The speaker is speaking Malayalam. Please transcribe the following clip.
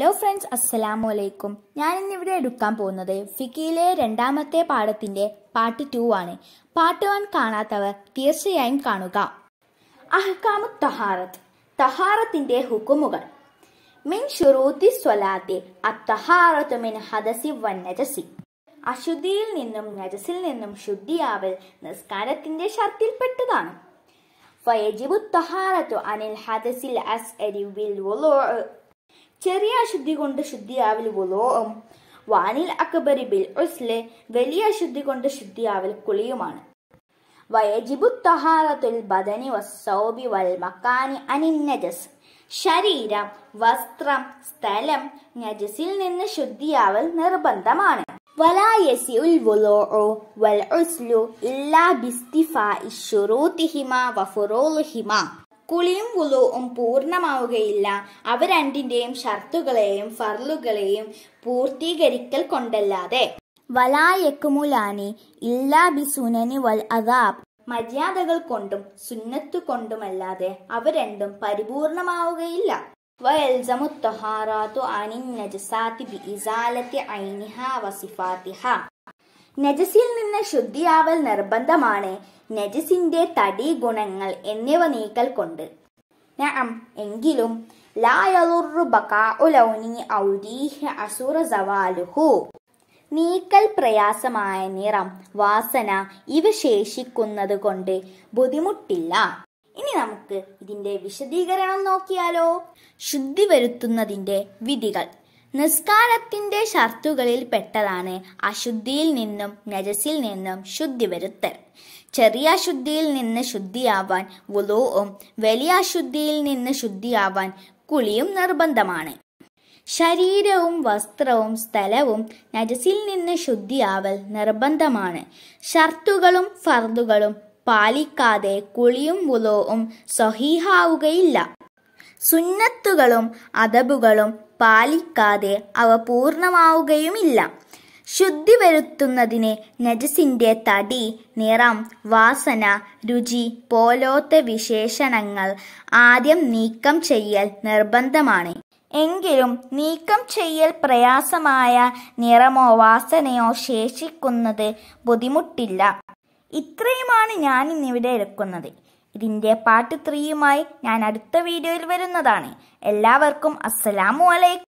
ഹലോ ഫ്രണ്ട്സ് അസ്സലാമു അലൈക്കും ഞാൻ ഇന്നിവിടെ എടുക്കാൻ പോകുന്നത് ഫിക്കിയിലെ രണ്ടാമത്തെ പാഠത്തിന്റെ പാർട്ട് ടു ആണ് പാർട്ട് വൺ കാണാത്തവർ തീർച്ചയായും കാണുക അഹ്കാമു തഹാറത്ത് തഹാറത്തിന്റെ ഹുക്കുമുകൾ മിൻ ഷുറൂത്തി സ്വലാത്തി അത്തഹാറത്തു മിൻ ഹദസി വൻ നജസി അശുദ്ധിയിൽ നിന്നും നജസിൽ നിന്നും ശുദ്ധിയാവൽ നിസ്കാരത്തിന്റെ ഷർത്തിൽപ്പെട്ടതാണ് ഫയജിബു തഹാറത്തു അനിൽ ഹദസിൽ അസ്അരി വിൽ വുളൂഅ് ചെറിയ അശുദ്ധി കൊണ്ട് ശുദ്ധിയാവൽ വുളൂഉം വാനിൽ അക്ബരി ബിൽ ഉസ്ല് വലിയ അശുദ്ധി കൊണ്ട് ശുദ്ധിയാവൽ കുളിയുമാണ് വയജിബു തഹാറത്തുൽ ബദനി വസ്സൗബി വൽ മക്കാനി അനിൻ നജസ് ശരീരം വസ്ത്രം സ്ഥലം നജസിൽ നിന്ന് ശുദ്ധിയാവൽ നിർബന്ധമാണ് വലായസിഉൽ വുളൂഉ വൽ ഉസ്ലു ഇല്ലാ ബിസ്തിഫാഇ ശുറൂതിഹിമ വഫുറൂലിഹിമ കുളിയും വുളുവും പൂർണ്ണമാവുകയില്ല അവ രണ്ടിന്റെയും ഷർത്തുകളെയും ഫർലുകളെയും പൂർത്തീകരിക്കൽ കൊണ്ടല്ലാതെ വലായക്കുമുലാനി ഇല്ലാ ബി സുനനി വൽ അദാബ് മര്യാദകൾ കൊണ്ടും സുന്നത്തു കൊണ്ടുമല്ലാതെ അവ രണ്ടും പരിപൂർണമാവുകയില്ല വയൽസമു തൊഹാറാത്തു അനിൻ നജസാത്തി ബി ഇസാലത്തി ഐനിഹ വസിഫാത്തിഹ നജസിൽ നിന്ന് ശുദ്ധിയാവൽ നിർബന്ധമാണ് നജസിന്റെ തടി ഗുണങ്ങൾ എന്നിവ നീക്കൽ കൊണ്ട് നഅം എങ്കിലും ലാ യളുറു ബഖാഉ ലൗനി ഔ റീഹി അസുറ സവാലുഹു നീക്കൽ പ്രയാസമായ നിറം വാസന ഇവ ശേഷിക്കുന്നത് കൊണ്ട് ബുദ്ധിമുട്ടില്ല ഇനി നമുക്ക് ഇതിന്റെ വിശദീകരണം നോക്കിയാലോ ശുദ്ധി വരുത്തുന്നതിന്റെ വിധികൾ നിസ്കാരത്തിന്റെ ഷർത്തുകളിൽ പെട്ടതാണ് അശുദ്ധിയിൽ നിന്നും നജസിൽ നിന്നും ശുദ്ധി വരുത്തൽ ചെറിയ അശുദ്ധിയിൽ നിന്ന് ശുദ്ധിയാവാൻ വുളുവും വലിയ അശുദ്ധിയിൽ നിന്ന് ശുദ്ധിയാവാൻ കുളിയും നിർബന്ധമാണ് ശരീരവും വസ്ത്രവും സ്ഥലവും നജസിൽ നിന്ന് ശുദ്ധിയാവൽ നിർബന്ധമാണ് ഷർത്തുകളും ഫർദുകളും പാലിക്കാതെ കുളിയും വുളുവും സഹീഹാവുകയില്ല സുന്നത്തുകളും അദബുകളും പാലിക്കാതെ അവ പൂർണ്ണമാവുകയുമില്ല ശുദ്ധി വരുത്തുന്നതിന് നജസിന്റെ തടി നിറം വാസന രുചി പോലോത്തെ വിശേഷണങ്ങൾ ആദ്യം നീക്കം ചെയ്യൽ നിർബന്ധമാണ് എങ്കിലും നീക്കം ചെയ്യൽ പ്രയാസമായ നിറമോ വാസനയോ ശേഷിക്കുന്നത് ബുദ്ധിമുട്ടില്ല ഇത്രയുമാണ് ഞാൻ ഇന്നിവിടെ എടുക്കുന്നത് ഇതിന്റെ പാർട്ട് ത്രീയുമായി ഞാൻ അടുത്ത വീഡിയോയിൽ വരുന്നതാണ് എല്ലാവർക്കും അസ്സലാമു അലൈക്കും